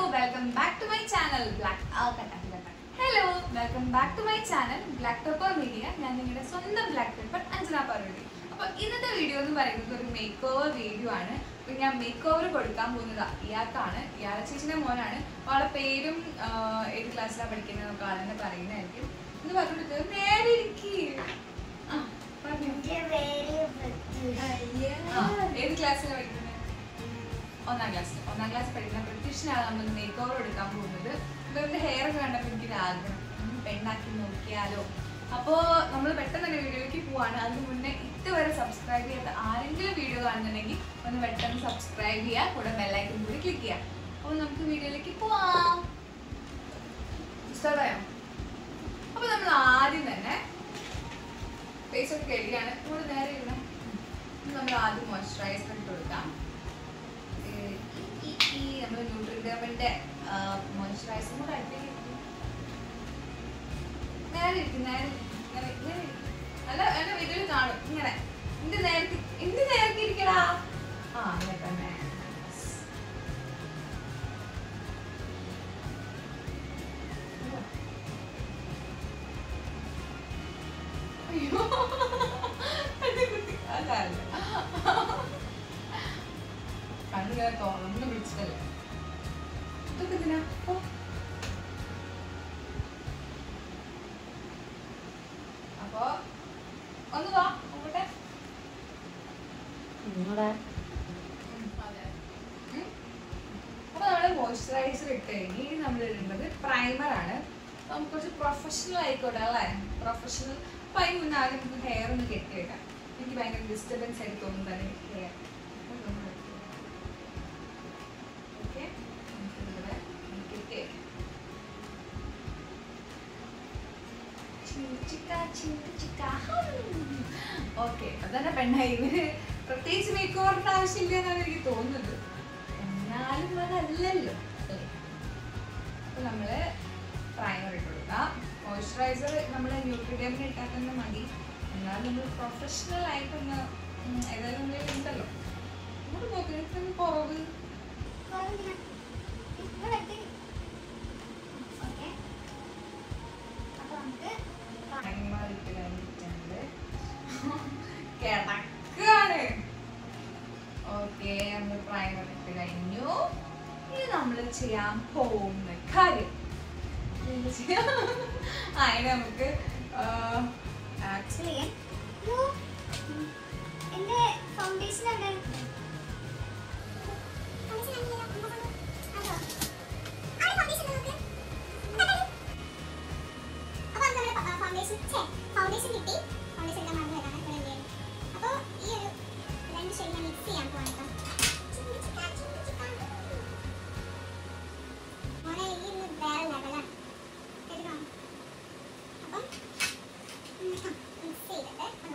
Welcome back to my channel black hello welcome back to my channel black paper media ഞാൻ നിങ്ങളുടെ സ്വന്തം black paper Anjana Parvathi അപ്പൊ ഇന്നത്തെ video എന്ന് പറയുന്നത് ഒരു മേക്ക് ഓവർ വീഡിയോ ആണ് അപ്പൊ ഞാൻ മേക്ക് ഓവർ കൊടുക്കാൻ പോകുന്നത് ഇയാൾക്കാണ് ഇയാളെ ചേച്ചിന്റെ മോനാണ് അപ്പൊ ആളെ പേരും ആ, ഏത് ക്ലാസ്സിലാണ് പഠിക്കുന്നത് നമുക്ക് ആളെന്നെ പറയുന്നതായിരിക്കും എന്ന് പറഞ്ഞിട്ട് നേരെ ഇരിക്കേ ആ പറഞ്ഞു ആ, ഏത് ക്ലാസ്സിലാണ് പഠിക്കുന്നത് ഒന്നാം ക്ലാസ് ഒന്നാം ക്ലാസ് പഠിക്കുന്ന ബ്രിട്ടീഷിനാണ് നമ്മൾ മേക്ക് ഓവർ എടുക്കാൻ പോകുന്നത് ഇവരുടെ ഹെയർ ഒക്കെ കണ്ടപ്പോൾ എനിക്കൊരു ആഗ്രഹം ഉം, പെണ്ണാക്കി നോക്കിയാലോ അപ്പോൾ നമ്മൾ പെട്ടെന്ന് തന്നെ വീഡിയോയിലേക്ക് പോവാണ് അതിന് മുന്നേ ഇതുവരെ സബ്സ്ക്രൈബ് ചെയ്യാത്ത ആരെങ്കിലും വീഡിയോ കാണുന്നുണ്ടെങ്കിൽ ഒന്ന് പെട്ടെന്ന് സബ്സ്ക്രൈബ് ചെയ്യുക കൂടെ ബെല്ലൈക്കൻ കൂടി ക്ലിക്ക് ചെയ്യുക അപ്പോൾ നമുക്ക് വീഡിയോയിലേക്ക് പോവാം സ്റ്റാർട്ട് ആയോ അപ്പോൾ നമ്മൾ ആദ്യം തന്നെ ഫേസ് ഒക്കെ കഴുകിയാണ് നമ്മൾ നേരെ ഇരുന്ന് നമ്മൾ ആദ്യം മോയ്സ്ചറൈസർ ഇട്ട് കൊടുക്കാം ഏഹ് ഈ ഈ നമ്മൾ ന്യൂട്രിഡമിന്റെ മോയ്സ്ചറൈസർ കൂടെ അടുത്തേക്ക് ഇട്ടു. നേരെ ഇരിക്കും നേരെ ഇരിക്കും. ഇങ്ങനെ ഇങ്ങനെ ഇരിക്കും. അല്ല എന്റെ വീഡിയോയിൽ കാണും ഇങ്ങനെ എന്ത് നേരത്തെ എന്ത് നേരത്തെ ഇരിക്കടാ ആ അങ്ങനെ തന്നെ അയ്യോ അത് കുത്തി അതല്ല കണ്ണിങ്ങനെ തുറന്ന് പിടിച്ചിട്ടല്ലേ ഇതൊക്കെ എന്തിനാ ഓ. അപ്പൊ ഒന്ന് വാ നോക്കട്ടെ ഉം, അതെ. ഉം. അപ്പൊ നമ്മള് മോയ്സ്ചറൈസർ ഇട്ട് കഴിഞ്ഞ് ഇനി നമ്മൾ ഇടുന്നത് പ്രൈമർ ആണ് അപ്പൊ നമുക്ക് കുറച്ച് പ്രൊഫഷണൽ ആയിക്കോട്ടെ അല്ലേ പ്രൊഫഷണൽ അപ്പൊ അതിന് മുന്നേ ആദ്യം നമുക്ക് ഹെയർ ഒന്ന് കെട്ടിയിടാം എനിക്ക് ഭയങ്കര ഡിസ്റ്റർബൻസ് ആയിട്ട് തോന്നും തന്നെ ഹെയർ ഓക്കെ നമുക്കിവിടെ കെട്ടിയിടാം ഓക്കെ അതന്നെ പെണ്ണായി ഇവര് പ്രത്യേകിച്ച് മേക്ക് ഓവറിന്റെ ആവശ്യമില്ല എന്നാണ് എനിക്ക് തോന്നുന്നത് എന്നാലും അതല്ലല്ലോ അല്ലേ? അപ്പൊ നമ്മള് പ്രൈമർ ഇട്ട് കൊടുക്കാം മോയ്സ്ചറൈസർ നമ്മൾ ന്യൂട്രിഡമിന് ഇട്ടാൽ തന്നെ മതി എന്നാലും നമ്മൾ പ്രൊഫഷണൽ ആയിട്ടൊന്ന് ഉം, ഏതായാലും എന്തെങ്കിലും ഉണ്ടല്ലോ ഇങ്ങോട്ട് നോക്ക് നിനക്ക് കുറവ് പ്രൈമർ ഇട്ട് കഴിഞ്ഞിട്ടുണ്ട് കിടക്കാണ് ഓക്കെ നമ്മൾ പ്രൈമർ ഇട്ട് കഴിഞ്ഞു ഇനി നമ്മൾ ചെയ്യാൻ പോകുന്ന കാര്യം എന്ത് ചെയ്യാം? ആ ഇനി നമുക്ക് ആക്ച്വലി എന്റെ ഫൗണ്ടേഷൻ അവിടെ ഫൗണ്ടേഷൻ കിട്ടി ഫൗണ്ടേഷൻ ഇടാൻ മറന്നു വരാണ് ഇവിടെ ഉണ്ട്. അപ്പൊ ഈ ഒരു രണ്ട് ഷെയ്ഡ് ഞാൻ മിക്സ് ചെയ്യാൻ പോവാണ് കേട്ടോ. ചിന്തിച്ചിക്കാ, ചിന്തിച്ചിക്കാ. മോനെ ഈ ഇന്ന് വേറെ ലെവലാണ് കേട്ടോ അപ്പം മിക്സ് ചെയ്തിട്ട് ഒന്ന്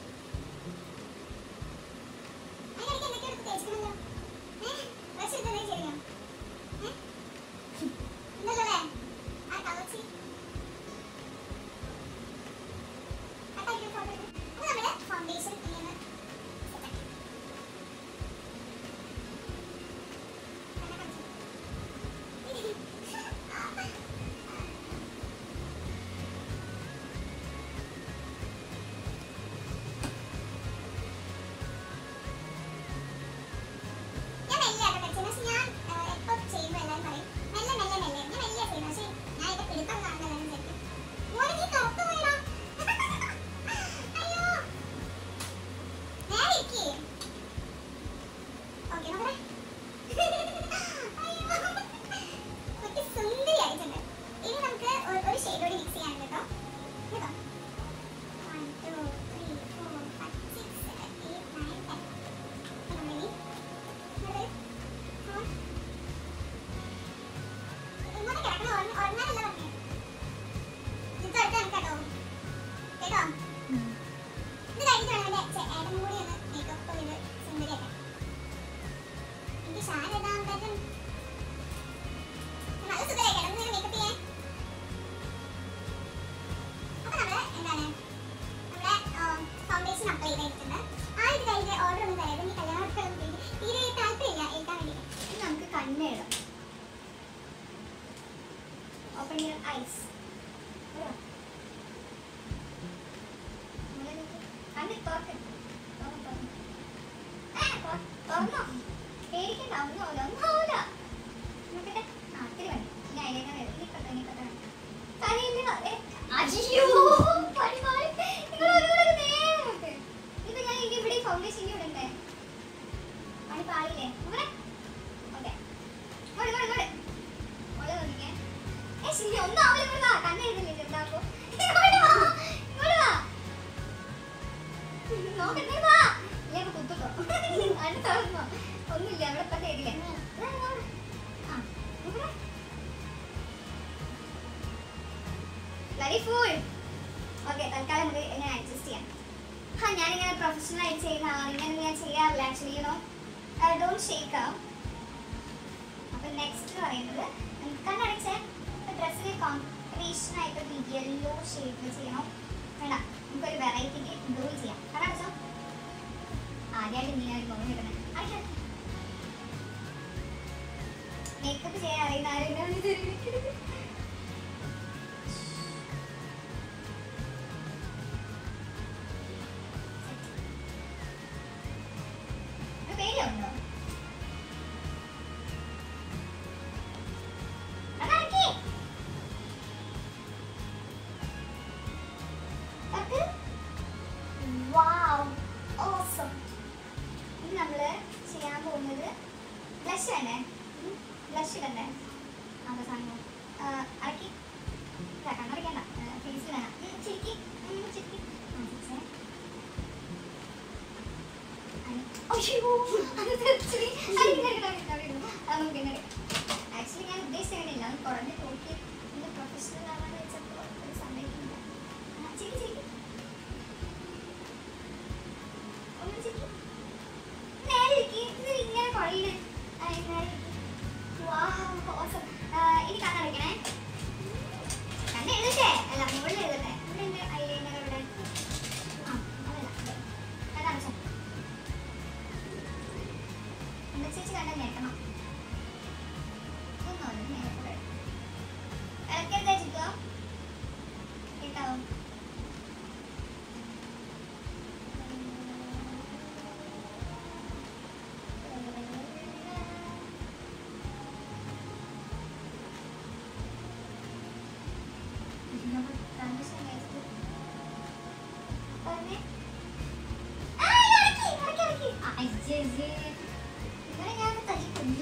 അതിനിടയ്ക്ക് എന്തൊക്കെയോ എടുത്ത് തേച്ചിട്ടുണ്ടല്ലോ. ഏ? brush എടുത്ത് തേച്ച് ശരിയോ? ഏ? ഇന്നല്ലോ അല്ലേ? ആ കവച്ച്. ആ കയ്യില് photo എടുക്ക്. അപ്പൊ നമ്മള് foundation ഇങ്ങനെ set ആക്കി. കണ്ണാ കാണിച്ച്. ഞാൻ മെല്ലെയാട്ടോ കളിച്ചത്. പക്ഷെ ഞാൻ ഏഹ്, എപ്പോ ചെയ്യുമ്പോ എല്ലാവരും പറയും, മെല്ലെ, മെല്ലെ, മെല്ലെ. ഞാൻ മെല്ലെയാ ചെയ്യുന്നത്. പക്ഷെ ഞാൻ ഇത് പിടുത്തം കാണുന്ന എല്ലാവരും വിചാരിക്കും, മോനെ നീ കറുത്ത് പോയെടാ. അയ്യോ. നേരെ ഇരിക്ക്. ഓക്കേ, നോക്കട്ടെ. അയ്യോ. കുട്ടി സുന്ദരിയായിട്ടുണ്ട്. ഇനി നമുക്ക് ഒരു- ഒരു shade കൂടി mix ചെയ്യാനുണ്ട് കേട്ടോ. കേട്ടോ? One, two, three, four, five, six, seven, eight, nine, ten. ഇനി നമ്മളിനി ഇങ്ങോട്ട് ആ. ഇങ്ങോട്ട് കിടക്കണം. ഉറങ്ങ- ഉറങ്ങാനല്ല പറഞ്ഞത്. ഇത് അടുത്ത് എനിക്ക് കേട്ടോ. കേട്ടോ? ഇത് കഴിഞ്ഞിട്ട് വേണം എൻ്റെ ചെ- ഏട്ടനും കൂടി ഒന്ന് makeup ചെയ്ത് സുന്ദരിയാക്കാൻ. എനിക്ക് ഷാൻ ഇടാൻ പറ്റും. നല്ല സുന്ദരിയായി. കിടന്ന് ഇങ്ങനെ makeup ചെയ്യാൻ. അപ്പൊ നമ്മള് എന്താണ് നമ്മുടെ ഫൗണ്ടേഷൻ അപ്ലൈ ചെയ്തിട്ടുണ്ട് ആ ഇത് കഴിഞ്ഞ് ഓർഡർ ഒന്നും തരാം ഈ കല്യാണത്തിന് തീരെ താല്പര്യമില്ല എടുക്കാൻ വേണ്ടിയിട്ട് ഇനി നമുക്ക് കണ്ണെഴുതാം ഓപ്പൺ യുവർ ഐസ് കണ്ണ് തുറക്ക് തുറന്ന് തുറന്ന് ഏ, തുറ- തുറന്നോ പേടിക്കണ്ട ഒന്നും ആവില്ല ഒന്നും ആവില്ല നോക്കട്ടെ ആ ഇത്തിരി മതി ഇനി അതിലേക്ക് ഇനി ഇപ്പത്തെ ഇനി ഇപ്പത്തെ കരയില്ല ഏ, അയ്യോ പണി മാറി നിങ്ങൾ ഒന്നുകൂടെ നേരെ നോക്ക് ഇപ്പൊ ഞാൻ ഇനി ഇവിടെ ഫൗണ്ടേഷൻ ഇനി ഇടണ്ടേ പണി പാടില്ലേ ഇവിടെ ഓക്കെ ഇങ്ങോട്ട് ഇങ്ങോട്ട് ഇങ്ങോട്ട് മോളെ നോക്കിക്കേ ഏ ശരി ഒന്നും ആവില്ല ഇവിടെ വാ കണ്ണെഴുതില്ലേ ചെറുതാക്കോ ഇങ്ങോട്ട് വാ ഇങ്ങോട്ട് വാ നോക്കട്ടെ വാ ഞാൻ കുത്തുട്ടോ അടുത്ത തുറന്നോ ഒന്നുമില്ല അവിടെ ഇപ്പൊ തരില്ല ആ ഇവിടെ വെരി ഫുൾ ഓക്കെ തൽക്കാലം നമുക്ക് ഇങ്ങനെ അഡ്ജസ്റ്റ് ചെയ്യാം ആ ഞാനിങ്ങനെ പ്രൊഫഷണൽ ആയിട്ട് ചെയ്യുന്ന ആളാണ് ഇങ്ങനെ ഞാൻ ചെയ്യാറില്ല ആക്ച്വലി യുനോ ഡോണ്ട് ഷേക്ക് അപ്പൊ നെക്സ്റ്റ് പറയുന്നത് കണ്ണടച്ച് ഡ്രസ്സിന് കോമ്പിനേഷൻ ആയിട്ട് ഒരു യെല്ലോ ഷെയ്ഡിൽ ചെയ്യണം വേണ്ട നമുക്കൊരു വെറൈറ്റിക്ക് ബ്ലൂ ചെയ്യാം കണ്ണടച്ചോ ആദ്യമായിട്ട് നീ ഒരു മുഖം കിട്ടുന്നത് മേക്കപ്പ് ചെയ്യാൻ അറിയുന്ന ആരെങ്കിലും പേടിയുണ്ടോ അടക്കി തക്ക് വാവ് ഓസം ഇനി നമ്മള് ചെയ്യാൻ പോകുന്നത് ബ്ലഷ് വേണ്ടേ ബ്ലഷ് ഇടണ്ടേ അത് സാധനം അടക്കി കണ്ണടക്കണ്ട ഫേസിൽ വേണം ഉം, ചിരിക്കി ഉം, ചിരിക്കി ആ, ചിരിച്ചേ. അയ്യോ അത് തെറിച്ചുപോയി. അത് ഇങ്ങനെ ഇടാം, ഇടാം, ഇടാം. അത് നമുക്ക് ഇങ്ങനെ ഇടാം. ആക്ച്വലി ഞാൻ ഉദ്ദേശിച്ചില്ല അത് കുറഞ്ഞ് നോക്കി ഇത് പ്രൊഫഷണൽ ആവാന്ന് വെച്ചപ്പോൾ ഒരു സമ്മതിക്കുന്നില്ല ആ, ചിരി ചിരി ഒന്ന് ചിരി നേരെ ഇരിക്ക്. ഇത് ഇങ്ങനെ കുഴയണേ ആ, നേരെ ഇരിക്ക്. Wow, awesome. ആ, ഇനി കണ്ണടയ്ക്കണേ കണ്ണ് എഴുതട്ടെ അല്ല മുകളിൽ എഴുതട്ടെ ഇവിടെ ഉണ്ട് ഐലൈനർ ഇവിടെ ആ അതല്ല കണ്ണടച്ചോ എന്താ ചേച്ചി കണ്ട ഞെട്ടണം ഒന്നും അല്ല, നേരെ കൂടെ. ഇളക്കരുതേ ചിക്കോ കേട്ടാവോ പറഞ്ഞേ ആ ഇറക്കി ഇറക്കി ഇറക്കി ആ അയ്യേ ഇങ്ങനെ ഞാൻ തല്ലി കൊല്ലു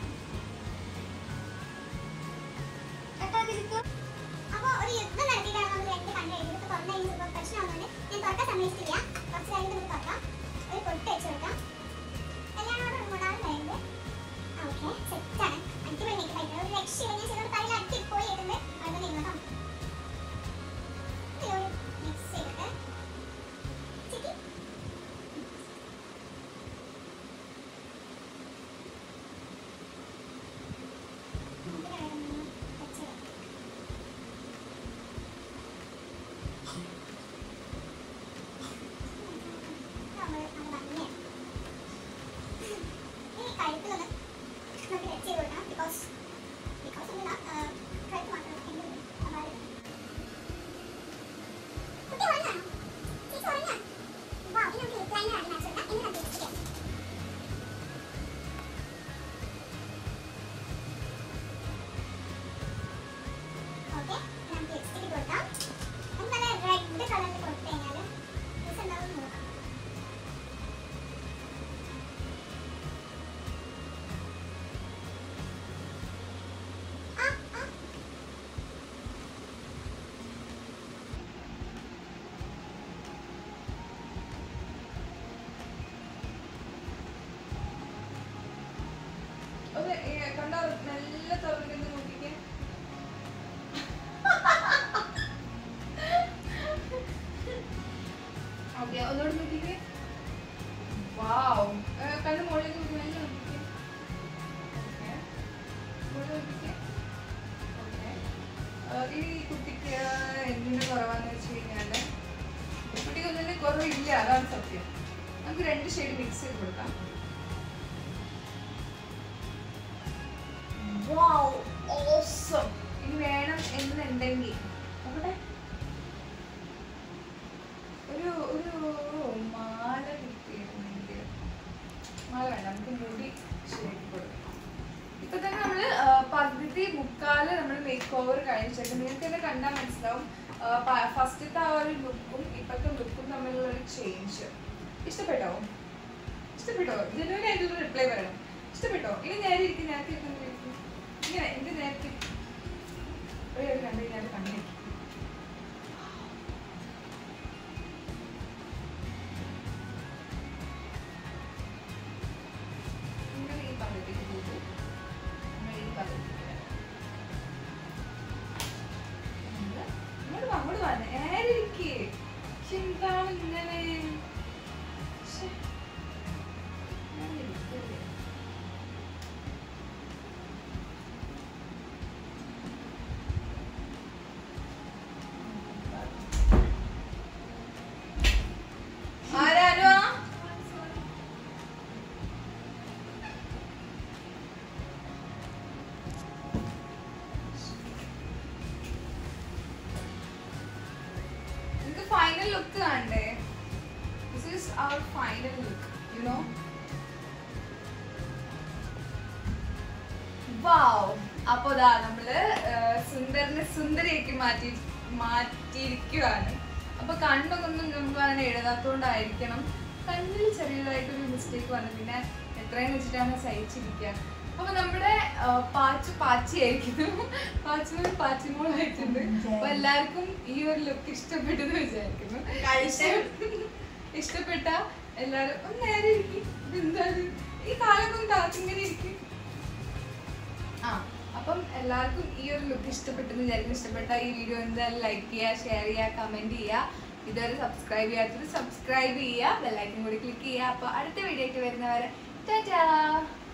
അപ്പൊ ഒരു യുദ്ധം നടത്തിയിട്ടാണ് നമ്മൾ രണ്ട് കണ്ണ് എഴുതിയിട്ട് തുറന്നു കഴിഞ്ഞപ്പോൾ പ്രശ്നമാകുന്നുണ്ട് ഞാൻ തുറക്കാൻ സമ്മതിച്ചിട്ടില്ല കുറച്ച് കഴിഞ്ഞിട്ട് നമുക്ക് തുറക്കാം ഒരു പൊട്ട് വെച്ച് കൊടുക്കാം കല്യാണോട് മൂന്നാമത് കഴിഞ്ഞ് ഓക്കെ സെറ്റാണ് അടിപൊളി മേക്കപ്പ് ആയിട്ട് ഒരു രക്ഷയില്ല ഞാൻ ചിലർ തലയിൽ അടിപൊളി ആയിട്ടുണ്ട് അത് നിന്നോ മിക്സ് ചെയ്തിട്ട് ചിക്കി ഓക്കെ നമുക്ക് ലിപ്സ്റ്റിക് കൊടുക്കാം നമുക്ക് നല്ല റെഡ് കളറിൽ കൊടുത്തു കഴിഞ്ഞാൽ രസം ഉണ്ടാവും നോക്കാം ആ ആ ഒന്ന് ഈ കണ്ടോ നല്ല തുറന്നിട്ട് നോക്കിക്കേ ഓക്കെ ഒന്നുകൂടി നോക്കിക്കേ വാവ് കണ്ണ് മുകളിലേക്ക് നോക്കി നല്ല നോക്കിക്കേ ഓക്കെ മുകളിൽ നോക്കിക്കേ ഓക്കെ ഇനി ഈ കുട്ടിക്ക് എന്തിന്റെ കുറവാന്ന് വെച്ച് കഴിഞ്ഞാല് കുട്ടിക്ക് ഒന്നിന്റെ കുറവില്ല അതാണ് സത്യം നമുക്ക് രണ്ട് ഷെയ്ഡ് മിക്സ് ചെയ്ത് കൊടുക്കാം വാവ് ഓസം ഇനി വേണം ഉണ്ടെങ്കിൽ അവിടെ ഒരു ഒരു മാല കിട്ടിയിരുന്നെങ്കിൽ മാല വേണ്ട നമുക്ക് മുടി ശരിയാക്കി കൊടുക്കാം ഇപ്പൊ തന്നെ നമ്മള് ആ, പകുതി മുക്കാല് നമ്മൾ മേക്ക് ഓവർ കഴിച്ചിട്ട് നിങ്ങൾക്ക് തന്നെ കണ്ടാൽ മനസ്സിലാവും ഫസ്റ്റത്തെ ആ ഒരു ലുക്കും ഇപ്പോഴത്തെ ലുക്കും തമ്മിലുള്ള ഒരു ചേഞ്ച് ഇഷ്ടപ്പെട്ടോ ഇഷ്ടപ്പെട്ടോ ജനുവൻ ആയിട്ടുള്ള റിപ്ലൈ പറയണം ഇഷ്ടപ്പെട്ടോ ഇനി നേരെ ഇരിക്കും നേരത്തെ ഇരിക്കുന്ന ഇരിക്കും. ഇങ്ങനെ എന്റെ നേരത്തെ ഒരു കണ്ടു കഴിഞ്ഞാൽ കണ്ടേ നിങ്ങൾ ഈ പകുതിക്ക് പോകൂ നമ്മൾ ഈ പകുതിക്ക് വരാം. നമ്മള് ഇങ്ങോട്ട് വാ, അങ്ങോട്ട് വാ. നേരെ ഇരിക്ക്. ശ്ശെ, എന്താണ് ഇങ്ങനെ ശ്ശെ. ഞാൻ ഇരിക്കല്ലേ. ആരാനുവാ നിങ്ങൾക്ക് ഫൈനൽ ലുക്ക് കാണണ്ടേ this is our final look you know wow അപ്പൊ ദാ നമ്മള് ആ, സുന്ദരനെ സുന്ദരിയാക്കി മാറ്റി മാറ്റിയിരിക്കുവാണ് അപ്പൊ കണ്ണൊന്നും നമുക്ക് അങ്ങനെ എഴുതാത്തോണ്ടായിരിക്കണം കണ്ണിൽ ചെറിയതായിട്ടൊരു മിസ്റ്റേക്ക് വന്നു പിന്നെ എത്രയും വെച്ചിട്ടാണ് സഹിച്ചിരിക്കുക അപ്പൊ നമ്മുടെ ആ, പാച്ചു പാച്ചിയായിരിക്കുന്നു പാച്ചുമോൾ പാച്ചിമോളായിട്ടുണ്ട് അപ്പൊ എല്ലാവർക്കും ഈ ഒരു ലുക്ക് ഇഷ്ടപ്പെട്ടു എന്ന് വിചാരിക്കുന്നു ഇഷ്ടം- ഇഷ്ടപ്പെട്ട എല്ലാരും ഒന്ന് നേരെ ഇരിക്കും ഇതെന്താണ് ഈ കാലൊക്കെ താത്തിങ്ങനെ ഇരിക്കും ആ അപ്പം എല്ലാവർക്കും ഈ ഒരു ലുക്ക് ഇഷ്ടപ്പെട്ടെന്ന് വിചാരിക്കും ഇഷ്ടപ്പെട്ട ഈ വീഡിയോ എന്തായാലും ലൈക്ക് ചെയ്യുക ഷെയർ ചെയ്യുക കമന്റ് ചെയ്യുക ഇതുവരെ സബ്സ്ക്രൈബ് ചെയ്യാത്തത് സബ്സ്ക്രൈബ് ചെയ്യുക ബെല്ലൈക്കൻ കൂടി ക്ലിക്ക് ചെയ്യുക അപ്പോൾ അടുത്ത വീഡിയോ ആയിട്ട് വരുന്നവരെ ടാറ്റാ